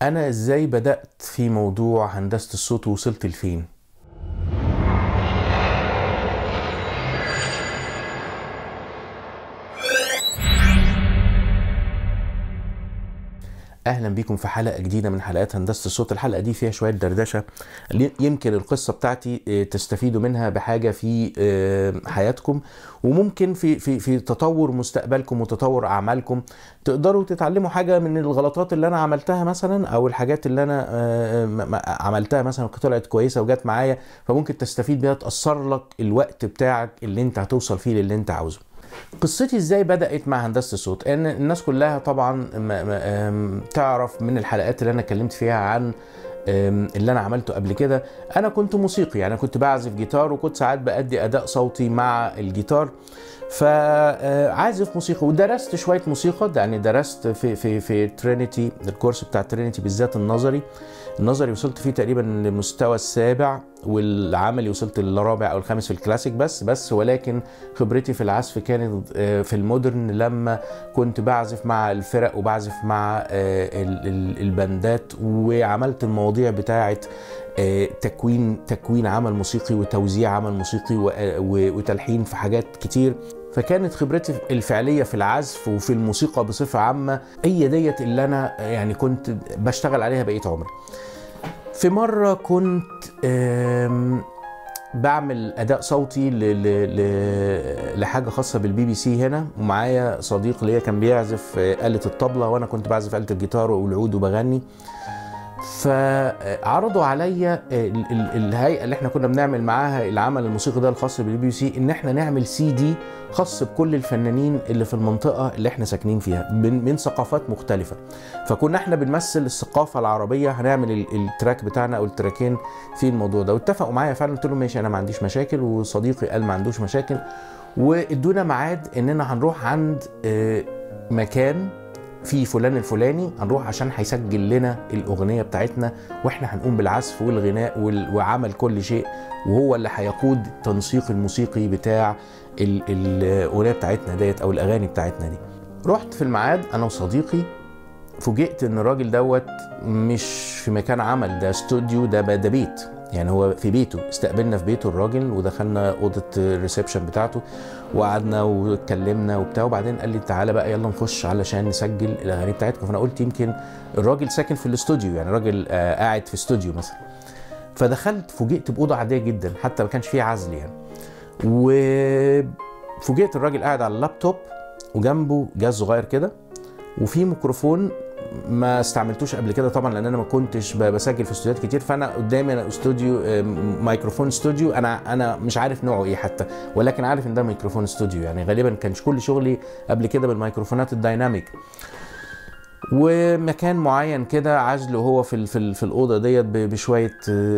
انا ازاي بدات في موضوع هندسه الصوت ووصلت لفين اهلا بيكم في حلقه جديده من حلقات هندسه الصوت الحلقه دي فيها شويه دردشه يمكن القصه بتاعتي تستفيدوا منها بحاجه في حياتكم وممكن في في في تطور مستقبلكم وتطور اعمالكم تقدروا تتعلموا حاجه من الغلطات اللي انا عملتها مثلا او الحاجات اللي انا عملتها مثلا طلعت كويسه وجت معايا فممكن تستفيد بيها تاثر لك الوقت بتاعك اللي انت هتوصل فيه للي انت عاوزه قصتي ازاي بدات مع هندسه الصوت ان الناس كلها طبعا تعرف من الحلقات اللي انا اتكلمت فيها عن اللي انا عملته قبل كده انا كنت موسيقي يعني كنت بعزف جيتار وكنت ساعات بادي اداء صوتي مع الجيتار فعازف موسيقى ودرست شويه موسيقى يعني درست في في في ترينيتي الكورس بتاع ترينيتي بالذات النظري النظري وصلت فيه تقريبا للمستوى السابع والعملي وصلت للرابع او الخامس في الكلاسيك بس بس ولكن خبرتي في العزف كانت في المودرن لما كنت بعزف مع الفرق وبعزف مع البندات وعملت المواضيع بتاعه تكوين تكوين عمل موسيقي وتوزيع عمل موسيقي وتلحين في حاجات كتير فكانت خبرتي الفعليه في العزف وفي الموسيقى بصفه عامه هي ديت اللي انا يعني كنت بشتغل عليها بقيه عمري في مره كنت بعمل اداء صوتي ل ل لحاجه خاصه بالبي بي سي هنا ومعايا صديق ليا كان بيعزف آلة الطبلة وانا كنت بعزف آلة الجيتار والعود وبغني فعرضوا عليا الهيئه اللي احنا كنا بنعمل معاها العمل الموسيقي ده الخاص بالبي بي سي ان احنا نعمل سي دي خاص بكل الفنانين اللي في المنطقه اللي احنا ساكنين فيها من, من ثقافات مختلفه فكنا احنا بنمثل الثقافه العربيه هنعمل التراك بتاعنا او التراكين في الموضوع ده واتفقوا معايا فعلا قلت لهم ماشي انا ما عنديش مشاكل وصديقي قال ما عندوش مشاكل وادونا ميعاد اننا هنروح عند مكان في فلان الفلاني هنروح عشان هيسجل لنا الاغنيه بتاعتنا واحنا هنقوم بالعزف والغناء وعمل كل شيء وهو اللي هيقود التنسيق الموسيقي بتاع الاغنيه بتاعتنا ديت او الاغاني بتاعتنا دي رحت في الميعاد انا وصديقي فوجئت ان الراجل دوت مش في مكان عمل ده استوديو ده ده بيت يعني هو في بيته استقبلنا في بيته الراجل ودخلنا اوضه الريسبشن بتاعته وقعدنا واتكلمنا وبتاع وبعدين قال لي تعالى بقى يلا نخش علشان نسجل الاغاني بتاعتكم فانا قلت يمكن الراجل ساكن في الاستوديو يعني راجل آه قاعد في استوديو مثلا فدخلت فوجئت باوضه عاديه جدا حتى ما كانش فيها عزل يعني وفوجئت الراجل قاعد على اللابتوب وجنبه جهاز صغير كده وفي ميكروفون ما استعملتوش قبل كده طبعا لان انا ما كنتش بسجل في استوديوهات كتير فانا قدامي أنا استوديو ميكروفون استوديو انا انا مش عارف نوعه ايه حتى ولكن عارف ان ده ميكروفون استوديو يعني غالبا كانش كل شغلي قبل كده بالميكروفونات الدايناميك ومكان معين كده عزل وهو في في, في الاوضه ديت بشويه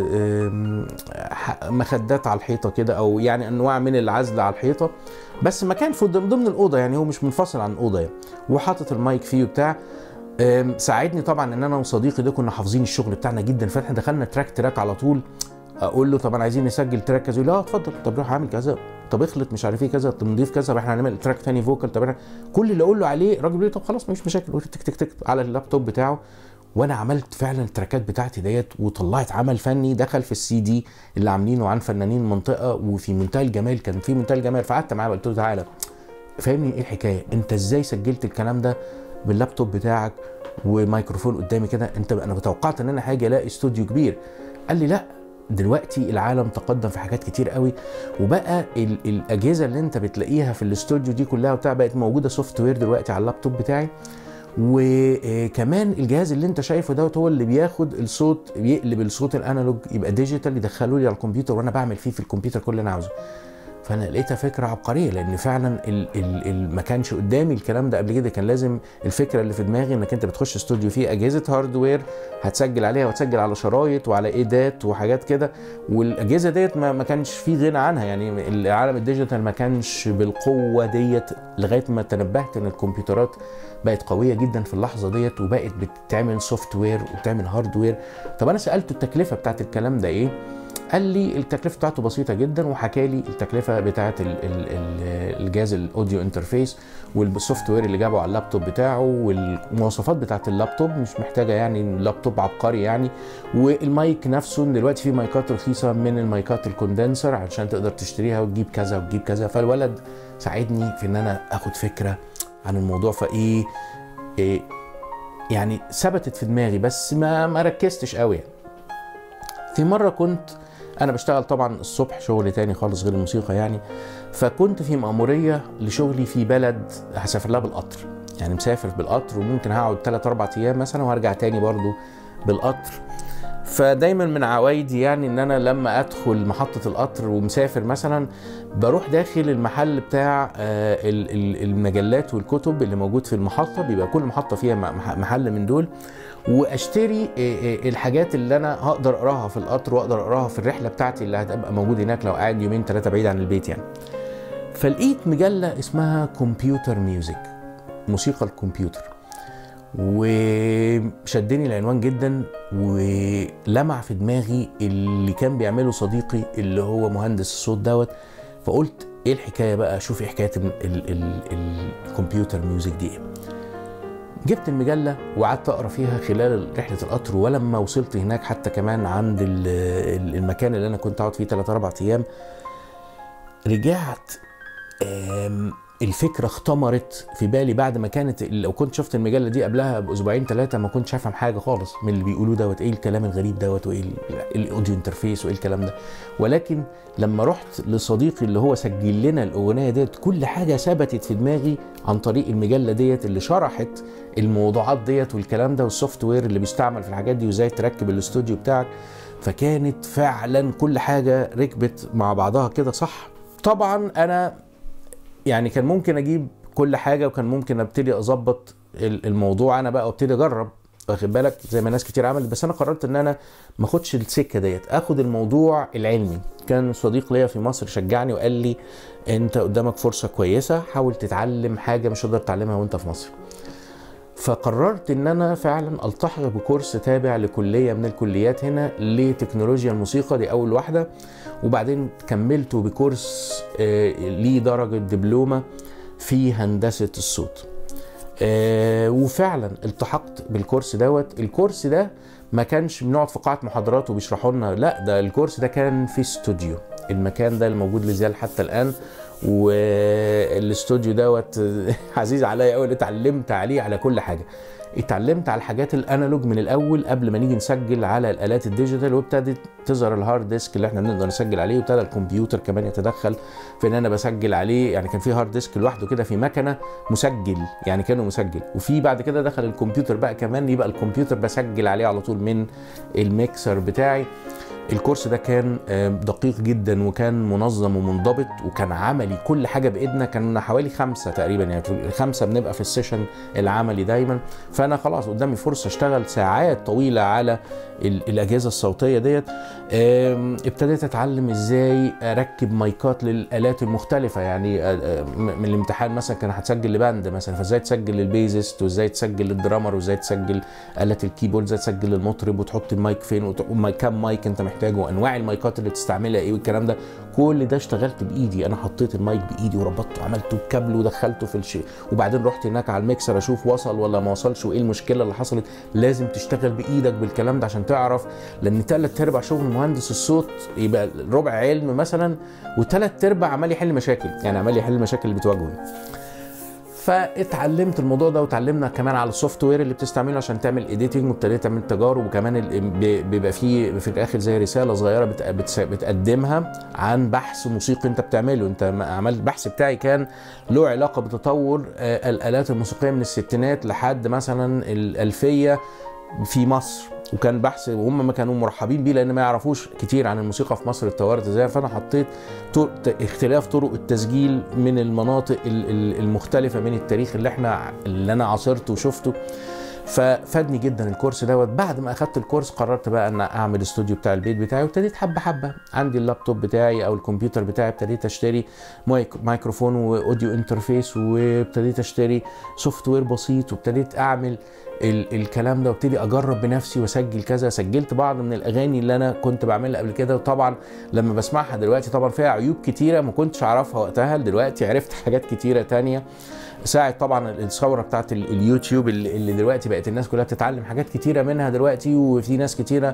مخدات على الحيطه كده او يعني انواع من العزل على الحيطه بس مكان في ضمن الاوضه يعني هو مش منفصل عن الاوضه يعني وحاطط المايك فيه وبتاع ساعدني طبعا ان انا وصديقي ده كنا حافظين الشغل بتاعنا جدا فاحنا دخلنا تراك تراك على طول اقول له طبعا عايزين نسجل تراك كذا يقول لا اتفضل طب روح اعمل كذا طب اخلط مش عارف ايه كذا طب نضيف كذا طب احنا هنعمل تراك ثاني فوكال طب احنا كل اللي اقول له عليه الراجل بيقول طب خلاص مفيش مشاكل تك تك تك على اللابتوب بتاعه وانا عملت فعلا التراكات بتاعتي ديت وطلعت عمل فني دخل في السي دي اللي عاملينه عن فنانين المنطقه وفي منتهى الجمال كان في منتهى الجمال فقعدت معاه قلت له تعالى فاهمني ايه الحكايه انت ازاي سجلت الكلام ده باللابتوب بتاعك وميكروفون قدامي كده انت انا توقعت ان انا هاجي الاقي استوديو كبير قال لي لا دلوقتي العالم تقدم في حاجات كتير قوي وبقى ال الاجهزه اللي انت بتلاقيها في الاستوديو دي كلها وبتاع بقت موجوده سوفت وير دلوقتي على اللابتوب بتاعي وكمان الجهاز اللي انت شايفه دوت هو اللي بياخد الصوت بيقلب الصوت الانالوج يبقى ديجيتال يدخله لي على الكمبيوتر وانا بعمل فيه في الكمبيوتر كل اللي انا عاوزه فانا لقيتها فكره عبقريه لان فعلا ال ال ال ما كانش قدامي الكلام ده قبل كده كان لازم الفكره اللي في دماغي انك انت بتخش استوديو فيه اجهزه هاردوير هتسجل عليها وتسجل على شرايط وعلى ايدات وحاجات كده والاجهزه ديت ما, ما كانش في غنى عنها يعني العالم الديجيتال ما كانش بالقوه ديت لغايه ما تنبهت ان الكمبيوترات بقت قويه جدا في اللحظه ديت وبقت بتعمل سوفت وير وبتعمل هاردوير طب انا سالته التكلفه بتاعت الكلام ده ايه قال لي التكلفه بتاعته بسيطه جدا وحكى لي التكلفه بتاعه ال- ال- ال- الجهاز الاوديو انترفيس والسوفت وير اللي جابه على اللابتوب بتاعه والمواصفات بتاعه اللابتوب مش محتاجه يعني لابتوب عبقري يعني والمايك نفسه إن دلوقتي في مايكات رخيصه من المايكات الكوندنسر علشان تقدر تشتريها وتجيب كذا وتجيب كذا فالولد ساعدني في ان انا اخد فكره عن الموضوع فايه إيه يعني ثبتت في دماغي بس ما ما ركزتش قوي يعني. في مره كنت انا بشتغل طبعا الصبح شغل تاني خالص غير الموسيقى يعني فكنت في مأمورية لشغلي في بلد هسافر لها بالقطر يعني مسافر بالقطر وممكن هقعد 3 4 ايام مثلا وهرجع تاني برضو بالقطر فدايما من عوايدي يعني ان انا لما ادخل محطه القطر ومسافر مثلا بروح داخل المحل بتاع آه، ال- ال- المجلات والكتب اللي موجود في المحطه بيبقى كل محطه فيها مح- محل من دول واشتري آه، آه، الحاجات اللي انا هقدر اقراها في القطر واقدر اقراها في الرحله بتاعتي اللي هتبقى موجود هناك لو قاعد يومين ثلاثه بعيد عن البيت يعني فلقيت مجله اسمها كمبيوتر ميوزك موسيقى الكمبيوتر وشدني العنوان جدا ولمع في دماغي اللي كان بيعمله صديقي اللي هو مهندس الصوت دوت فقلت ايه الحكايه بقى اشوف ايه حكايه ال- ال- ال- الكمبيوتر ميوزك دي ايه جبت المجله وقعدت اقرا فيها خلال رحله القطر ولما وصلت هناك حتى كمان عند ال- ال- المكان اللي انا كنت اقعد فيه 3 4 ايام رجعت آم، الفكره اختمرت في بالي بعد ما كانت لو كنت شفت المجله دي قبلها باسبوعين ثلاثه ما كنتش افهم حاجه خالص من اللي بيقولوه دوت ايه الكلام الغريب دوت وايه ال- الاوديو انترفيس وايه الكلام ده ولكن لما رحت لصديقي اللي هو سجل لنا الاغنيه ديت كل حاجه ثبتت في دماغي عن طريق المجله ديت اللي شرحت الموضوعات ديت والكلام ده والسوفت وير اللي بيستعمل في الحاجات دي وازاي تركب الاستوديو بتاعك فكانت فعلا كل حاجه ركبت مع بعضها كده صح طبعا انا يعني كان ممكن اجيب كل حاجه وكان ممكن ابتدي اظبط ال- الموضوع انا بقى وابتدي اجرب واخد بالك زي ما ناس كتير عملت بس انا قررت ان انا ما اخدش السكه ديت اخد الموضوع العلمي كان صديق ليا في مصر شجعني وقال لي انت قدامك فرصه كويسه حاول تتعلم حاجه مش هتقدر تتعلمها وانت في مصر فقررت ان انا فعلا التحق بكورس تابع لكليه من الكليات هنا لتكنولوجيا الموسيقى دي اول واحده وبعدين كملته بكورس آه، ليه درجه دبلومه في هندسه الصوت آه، وفعلا التحقت بالكورس دوت الكورس ده ما كانش بنقعد في قاعه محاضرات وبيشرحوا لنا لا ده الكورس ده كان في استوديو المكان ده الموجود لزيال حتى الان والاستوديو دوت عزيز عليا قوي اتعلمت عليه على كل حاجه اتعلمت على الحاجات الانالوج من الاول قبل ما نيجي نسجل على الالات الديجيتال وابتدت تظهر الهارد ديسك اللي احنا بنقدر نسجل عليه وابتدى الكمبيوتر كمان يتدخل في ان انا بسجل عليه يعني كان في هارد ديسك لوحده كده في مكنه مسجل يعني كانه مسجل وفي بعد كده دخل الكمبيوتر بقى كمان يبقى الكمبيوتر بسجل عليه على طول من الميكسر بتاعي الكورس ده كان آه، دقيق جدا وكان منظم ومنضبط وكان عملي كل حاجه بايدنا كان حوالي خمسه تقريبا يعني في- خمسه بنبقى في السيشن العملي دايما فانا خلاص قدامي فرصه اشتغل ساعات طويله على ال- الاجهزه الصوتيه ديت آم، ابتديت اتعلم ازاي اركب مايكات للالات المختلفه يعني آه، آه، م- من الامتحان مثلا كان هتسجل لباند مثلا فازاي تسجل للبيزست وازاي تسجل للدرامر وازاي تسجل آلة الكيبورد ازاي تسجل للمطرب وتحط المايك فين وت- وما- كم مايك انت محتاجه وانواع المايكات اللي بتستعملها ايه والكلام ده كل ده اشتغلت بايدي انا حطيت المايك بايدي وربطته وعملته بكابل ودخلته في الشيء وبعدين رحت هناك على الميكسر اشوف وصل ولا ما وصلش وايه المشكله اللي حصلت لازم تشتغل بايدك بالكلام ده عشان تعرف لان تلات ارباع شغل مهندس الصوت يبقى ربع علم مثلا وتلات ارباع عمال يحل مشاكل يعني عمال يحل المشاكل اللي بتواجهه فاتعلمت الموضوع ده وتعلمنا كمان على السوفت وير اللي بتستعمله عشان تعمل ايديتنج وابتديت تعمل تجارب وكمان ال- بي- بيبقى فيه في الاخر زي رساله صغيره بت- بتس- بتقدمها عن بحث موسيقي انت بتعمله انت ما- عملت البحث بتاعي كان له علاقه بتطور آه، الالات الموسيقيه من الستينات لحد مثلا الالفيه في مصر وكان بحث وهم ما كانوا مرحبين بيه لان ما يعرفوش كتير عن الموسيقى في مصر اتطورت ازاي فانا حطيت طر- ت- اختلاف طرق التسجيل من المناطق ال- ال- المختلفه من التاريخ اللي احنا اللي انا عاصرته وشفته ففادني جدا الكورس دوت بعد ما اخدت الكورس قررت بقى ان اعمل الاستوديو بتاع البيت بتاعي وابتديت حبه حبه عندي اللابتوب بتاعي او الكمبيوتر بتاعي ابتديت اشتري مايك مايكروفون واوديو انترفيس وابتديت اشتري سوفت وير بسيط وابتديت اعمل ال الكلام ده وابتدي اجرب بنفسي واسجل كذا سجلت بعض من الاغاني اللي انا كنت بعملها قبل كده وطبعا لما بسمعها دلوقتي طبعا فيها عيوب كتيره ما كنتش اعرفها وقتها دلوقتي عرفت حاجات كتيره تانية ساعد طبعا الثوره بتاعت اليوتيوب اللي, اللي دلوقتي بقت الناس كلها بتتعلم حاجات كتيره منها دلوقتي وفي ناس كتيره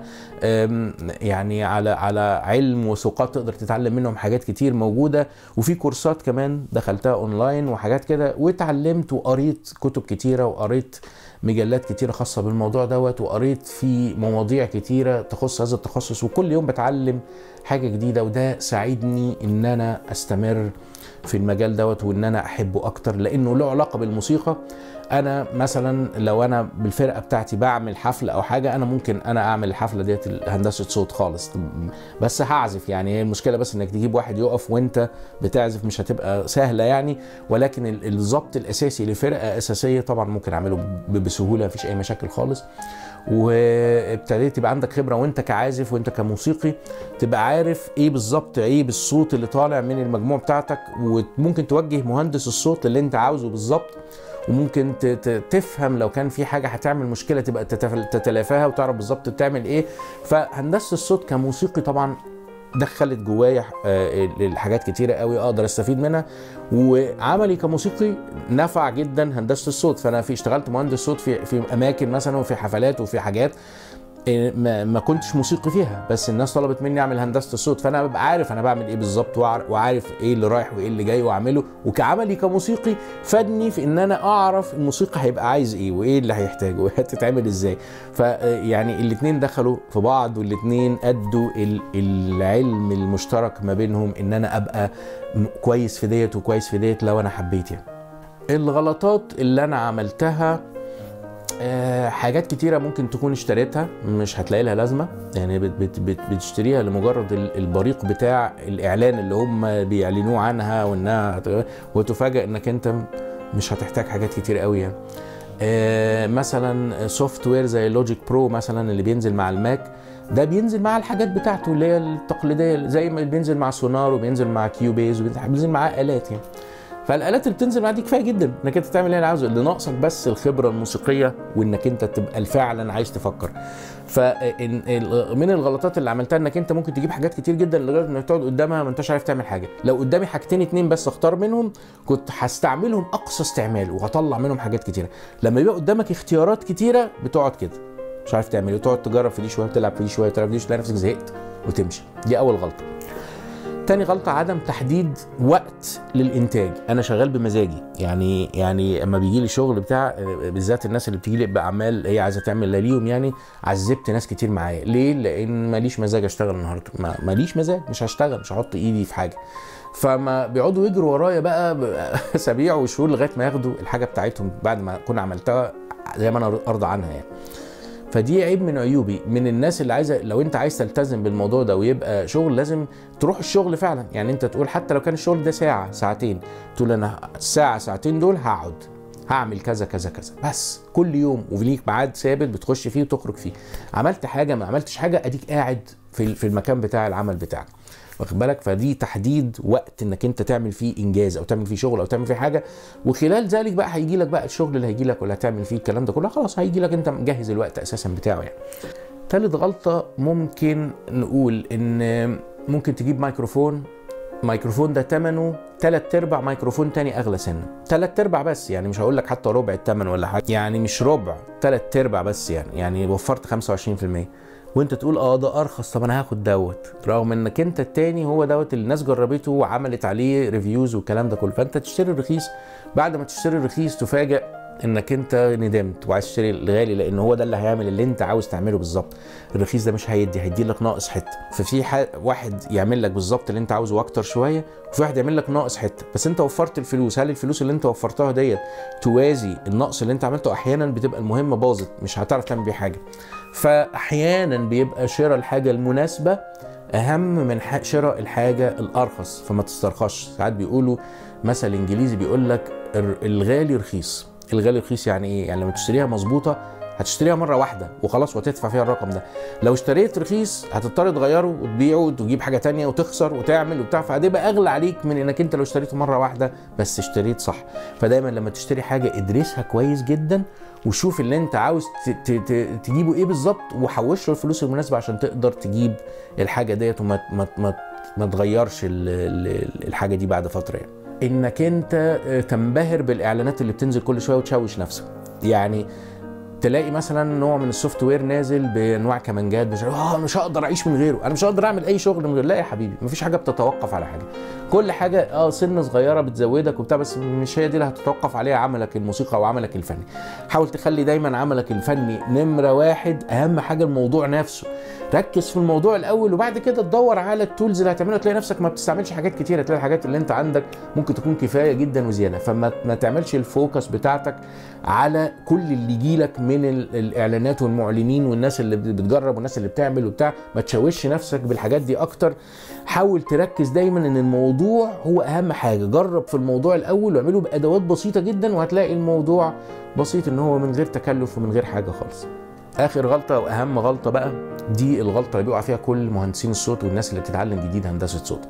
يعني على على علم وثقات تقدر تتعلم منهم حاجات كتير موجوده وفي كورسات كمان دخلتها اونلاين وحاجات كده واتعلمت وقريت كتب كتيره وقريت مجلات كتيرة خاصة بالموضوع دوت وقريت في مواضيع كتيرة تخص هذا التخصص وكل يوم بتعلم حاجة جديدة وده ساعدني ان انا استمر في المجال دوت وان انا احبه اكتر لانه له علاقة بالموسيقى انا مثلا لو انا بالفرقه بتاعتي بعمل حفله او حاجه انا ممكن انا اعمل الحفله ديت هندسه صوت خالص بس هعزف يعني هي المشكله بس انك تجيب واحد يقف وانت بتعزف مش هتبقى سهله يعني ولكن الضبط الاساسي لفرقه اساسيه طبعا ممكن اعمله بسهوله مفيش اي مشاكل خالص وابتديت يبقى عندك خبره وانت كعازف وانت كموسيقي تبقى عارف ايه بالظبط عيب الصوت اللي طالع من المجموعه بتاعتك وممكن توجه مهندس الصوت اللي انت عاوزه بالظبط وممكن تفهم لو كان في حاجه هتعمل مشكله تبقى تتلافاها وتعرف بالظبط بتعمل ايه فهندسه الصوت كموسيقي طبعا دخلت جوايا الحاجات كتيرة قوي اقدر استفيد منها وعملي كموسيقي نفع جدا هندسه الصوت فانا في اشتغلت مهندس صوت في في اماكن مثلا وفي حفلات وفي حاجات ما, ما كنتش موسيقي فيها بس الناس طلبت مني اعمل هندسه الصوت فانا ببقى عارف انا بعمل ايه بالظبط وعارف ايه اللي رايح وايه اللي جاي واعمله وكعملي كموسيقي فادني في ان انا اعرف الموسيقى هيبقى عايز ايه وايه اللي هيحتاجه وهتتعمل ازاي فيعني الاثنين دخلوا في بعض والاثنين ادوا العلم المشترك ما بينهم ان انا ابقى كويس في ديت وكويس في ديت لو انا حبيت يعني الغلطات اللي انا عملتها أه حاجات كتيره ممكن تكون اشتريتها مش هتلاقي لها لازمه يعني بت بت بت بتشتريها لمجرد البريق بتاع الاعلان اللي هم بيعلنوه عنها وانها وتفاجئ انك انت مش هتحتاج حاجات كتير قوي يعني أه مثلا سوفت وير زي لوجيك برو مثلا اللي بينزل مع الماك ده بينزل مع الحاجات بتاعته اللي هي التقليديه زي ما بينزل مع سونار وبينزل مع كيوبيز وبينزل معاه الات يعني فالالات اللي بتنزل معاك دي كفايه جدا انك انت تعمل اللي انا عاوزه اللي ناقصك بس الخبره الموسيقيه وانك انت تبقى فعلا عايز تفكر فمن الغلطات اللي عملتها انك انت ممكن تجيب حاجات كتير جدا لدرجه انك تقعد قدامها ما انتش عارف تعمل حاجه لو قدامي حاجتين اتنين بس اختار منهم كنت هستعملهم اقصى استعمال وهطلع منهم حاجات كتيره لما يبقى قدامك اختيارات كتيره بتقعد كده مش عارف تعمل ايه تقعد تجرب في دي شويه تلعب في دي شويه تلعب في دي تلاقي نفسك زهقت وتمشي دي اول غلطه تاني غلطة عدم تحديد وقت للإنتاج، أنا شغال بمزاجي، يعني يعني أما بيجي لي شغل بتاع بالذات الناس اللي بتيجي لي بأعمال هي عايزة تعمل ليهم يعني عذبت ناس كتير معايا، ليه؟ لأن ماليش مزاج أشتغل النهاردة، ما ماليش مزاج مش هشتغل مش هحط إيدي في حاجة. فما بيقعدوا يجروا ورايا بقى اسابيع وشهور لغايه ما ياخدوا الحاجه بتاعتهم بعد ما اكون عملتها زي ما انا ارضى عنها يعني. فدي عيب من عيوبي من الناس اللي عايزه لو انت عايز تلتزم بالموضوع ده ويبقى شغل لازم تروح الشغل فعلا يعني انت تقول حتى لو كان الشغل ده ساعه ساعتين تقول انا الساعه ساعتين دول هقعد هعمل كذا كذا كذا بس كل يوم وليك ميعاد ثابت بتخش فيه وتخرج فيه عملت حاجه ما عملتش حاجه اديك قاعد في في المكان بتاع العمل بتاعك واخد بالك فدي تحديد وقت انك انت تعمل فيه انجاز او تعمل فيه شغل او تعمل فيه حاجه وخلال ذلك بقى هيجي لك بقى الشغل اللي هيجي لك ولا هتعمل فيه الكلام ده كله خلاص هيجي لك انت مجهز الوقت اساسا بتاعه يعني ثالث غلطه ممكن نقول ان ممكن تجيب ميكروفون ميكروفون ده ثمنه ثلاث ارباع ميكروفون تاني اغلى سنه ثلاث ارباع بس يعني مش هقول لك حتى ربع الثمن ولا حاجه يعني مش ربع ثلاث ارباع بس يعني يعني وفرت 25% وانت تقول اه ده ارخص طب انا هاخد دوت رغم انك انت التاني هو دوت اللي الناس جربته وعملت عليه ريفيوز والكلام ده كله فانت تشتري الرخيص بعد ما تشتري الرخيص تفاجئ انك انت ندمت وعايز تشتري الغالي لان هو ده اللي هيعمل اللي انت عاوز تعمله بالظبط الرخيص ده مش هيدي هيدي لك ناقص حته ففي ح... واحد يعمل لك بالظبط اللي انت عاوزه واكتر شويه وفي واحد يعمل لك ناقص حته بس انت وفرت الفلوس هل الفلوس اللي انت وفرتها ديت توازي النقص اللي انت عملته احيانا بتبقى المهمه باظت مش هتعرف تعمل بيه حاجه فاحيانا بيبقى شراء الحاجه المناسبه اهم من شراء الحاجه الارخص فما تسترخصش ساعات بيقولوا مثل انجليزي بيقول لك الغالي رخيص الغالي رخيص يعني ايه يعني لما تشتريها مظبوطه هتشتريها مره واحده وخلاص وتدفع فيها الرقم ده لو اشتريت رخيص هتضطر تغيره وتبيعه وتجيب حاجه تانية وتخسر وتعمل وبتاع فهتبقى اغلى عليك من انك انت لو اشتريته مره واحده بس اشتريت صح فدايما لما تشتري حاجه ادرسها كويس جدا وشوف اللي انت عاوز ت- ت- ت- تجيبه ايه بالظبط وحوش له الفلوس المناسبه عشان تقدر تجيب الحاجه ديت وما ما ما ما تغيرش ال- ال- الحاجه دي بعد فتره يعني انك انت تنبهر بالاعلانات اللي بتنزل كل شويه وتشوش نفسك يعني تلاقي مثلا نوع من السوفت وير نازل بانواع كمانجات مش اه مش هقدر اعيش من غيره انا مش هقدر اعمل اي شغل من غيره لا يا حبيبي مفيش حاجه بتتوقف على حاجه كل حاجه اه سن صغيره بتزودك وبتاع بس مش هي دي اللي هتتوقف عليها عملك الموسيقى او عملك الفني حاول تخلي دايما عملك الفني نمره واحد اهم حاجه الموضوع نفسه ركز في الموضوع الاول وبعد كده تدور على التولز اللي هتعملها تلاقي نفسك ما بتستعملش حاجات كتيره تلاقي الحاجات اللي انت عندك ممكن تكون كفايه جدا وزياده فما ما تعملش الفوكس بتاعتك على كل اللي يجيلك من ال- الاعلانات والمعلنين والناس اللي بتجرب والناس اللي بتعمل وبتاع ما تشوش نفسك بالحاجات دي اكتر حاول تركز دايما ان الموضوع هو اهم حاجه جرب في الموضوع الاول واعمله بادوات بسيطه جدا وهتلاقي الموضوع بسيط ان هو من غير تكلف ومن غير حاجه خالص اخر غلطه واهم غلطه بقى دي الغلطه اللي بيقع فيها كل مهندسين الصوت والناس اللي بتتعلم جديد هندسه صوت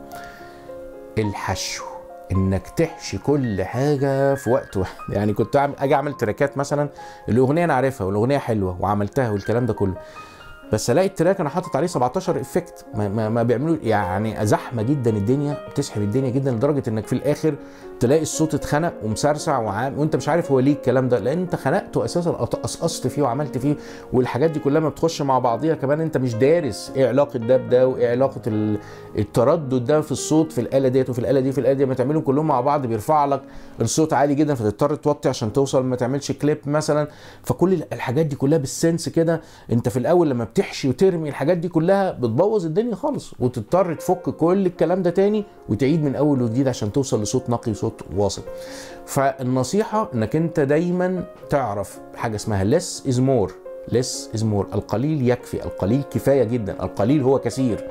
الحشو انك تحشي كل حاجه في وقت واحد يعني كنت أعمل اجي اعمل تراكات مثلا الاغنيه انا عارفها والاغنيه حلوه وعملتها والكلام ده كله بس الاقي التراك انا حاطط عليه 17 افكت ما, ما, ما بيعملوا يعني زحمه جدا الدنيا بتسحب الدنيا جدا لدرجه انك في الاخر تلاقي الصوت اتخنق ومسرسع وعام وانت مش عارف هو ليه الكلام ده لان انت خنقته اساسا قصقصت فيه وعملت فيه والحاجات دي كلها ما بتخش مع بعضيها كمان انت مش دارس ايه علاقه ده بده وايه علاقه ال- التردد ده في الصوت في الاله ديت وفي الاله دي في الاله دي لما تعملهم كلهم مع بعض بيرفع لك الصوت عالي جدا فتضطر توطي عشان توصل ما تعملش كليب مثلا فكل الحاجات دي كلها بالسنس كده انت في الاول لما بتحشي وترمي الحاجات دي كلها بتبوظ الدنيا خالص وتضطر تفك كل الكلام ده تاني وتعيد من اول وجديد عشان توصل لصوت نقي وصوت واصل فالنصيحه انك انت دايما تعرف حاجه اسمها less is more less is more القليل يكفي القليل كفايه جدا القليل هو كثير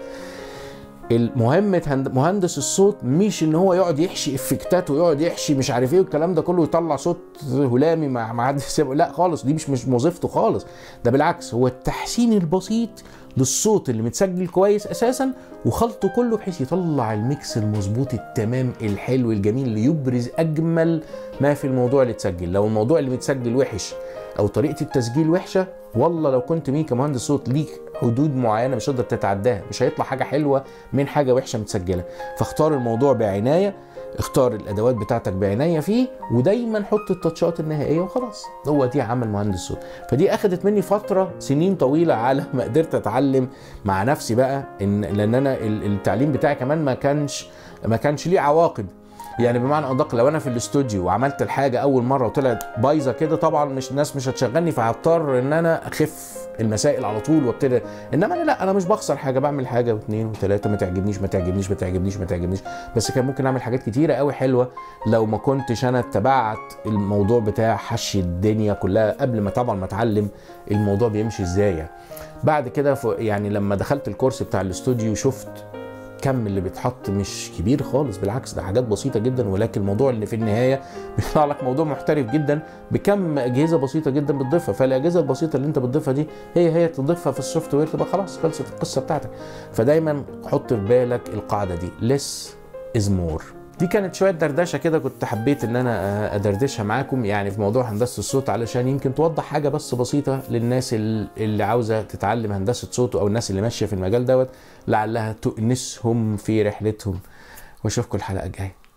مهمة هند- مهندس الصوت مش ان هو يقعد يحشي افكتات ويقعد يحشي مش عارف ايه والكلام ده كله ويطلع صوت هلامي ما ما حدش سابقه لا خالص دي مش مش وظيفته خالص ده بالعكس هو التحسين البسيط للصوت اللي متسجل كويس اساسا وخلطه كله بحيث يطلع الميكس المظبوط التمام الحلو الجميل اللي يبرز اجمل ما في الموضوع اللي اتسجل لو الموضوع اللي متسجل وحش او طريقه التسجيل وحشه والله لو كنت مين كمهندس صوت ليك حدود معينه مش هتقدر تتعداها مش هيطلع حاجه حلوه من حاجه وحشه متسجله فاختار الموضوع بعنايه اختار الادوات بتاعتك بعنايه فيه ودايما حط التاتشات النهائيه وخلاص هو دي عمل مهندس صوت فدي اخذت مني فتره سنين طويله على ما قدرت اتعلم مع نفسي بقى ان لان انا ال- التعليم بتاعي كمان ما كانش ما كانش ليه عواقب يعني بمعنى ادق لو انا في الاستوديو وعملت الحاجه اول مره وطلعت بايظه كده طبعا مش الناس مش هتشغلني فهضطر ان انا اخف المسائل على طول وابتدي انما انا لا انا مش بخسر حاجه بعمل حاجه واثنين وثلاثه ما تعجبنيش ما تعجبنيش ما تعجبنيش ما تعجبنيش بس كان ممكن اعمل حاجات كتيره قوي حلوه لو ما كنتش انا اتبعت الموضوع بتاع حشي الدنيا كلها قبل ما طبعا ما اتعلم الموضوع بيمشي ازاي يعني. بعد كده ف- يعني لما دخلت الكورس بتاع الاستوديو شفت كم اللي بيتحط مش كبير خالص بالعكس ده حاجات بسيطه جدا ولكن الموضوع اللي في النهايه بيطلع لك موضوع محترف جدا بكم اجهزه بسيطه جدا بتضيفها فالاجهزه البسيطه اللي انت بتضيفها دي هي هي تضيفها في السوفت وير تبقى خلاص خلصت القصه بتاعتك فدايما حط في بالك القاعده دي less is more دي كانت شويه دردشه كده كنت حبيت ان انا ادردشها معاكم يعني في موضوع هندسه الصوت علشان يمكن توضح حاجه بس بسيطه للناس ال- اللي عاوزه تتعلم هندسه صوت او الناس اللي ماشيه في المجال دوت لعلها تؤنسهم في رحلتهم واشوفكم الحلقه الجايه